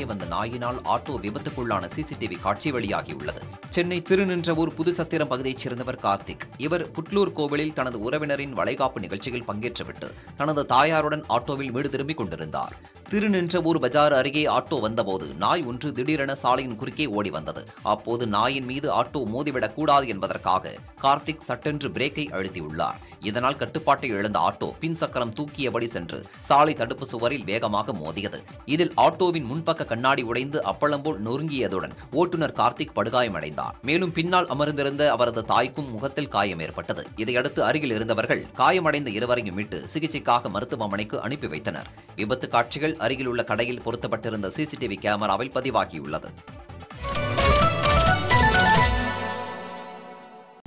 வந்த நாயினால் ஆட்டோ விபத்துக்குள்ளான சிசிடிவி காட்சி வெளியாகியுள்ளது சென்னை திருநின்றவூர் புதுச்சத்திரம் பகுதியைச் சேர்ந்தவர் கார்த்திக் இவர் புட்லூர் கோவிலில் தனது உறவினரின் வளைகாப்பு நிகழ்ச்சியில் பங்கேற்றுவிட்டு தனது தாயாருடன் ஆட்டோவில் வீடு திரும்பிக் கொண்டிருந்தார் திருநின்றவூர் பஜார் அருகே ஆட்டோ வந்தபோது நாய் ஒன்று திடீரென சாலையின் குறுக்கே ஓடி வந்தது அப்போது நாயின் மீது ஆட்டோ மோதிவிடக் கூடாது என்பதற்காக கார்த்திக் சட்டென்று பிரேக்கை அழுத்தியுள்ளார் இதனால் கட்டுப்பாட்டை இழந்த ஆட்டோ பின் சக்கரம் தூக்கியபடி சென்று சாலை தடுப்பு சுவரில் வேகமாக மோதியது இதில் ஆட்டோவின் முன்பக்க கண்ணாடி உடைந்து அப்பளம் போல் நொறுங்கியதுடன் ஓட்டுநர் கார்த்திக் படுகாயமடைந்தார் மேலும் பின்னால் அமர்ந்திருந்த அவரது தாய்க்கும் முகத்தில் காயம் ஏற்பட்டது இதையடுத்து அருகில் இருந்தவர்கள் காயமடைந்த இருவரையும் மீட்டு சிகிச்சைக்காக மருத்துவமனைக்கு அனுப்பி வைத்தனர் விபத்து காட்சிகள் அருகில் உள்ள கடையில் பொருத்தப்பட்டிருந்த சிசிடிவி கேமராவில் பதிவாகியுள்ளது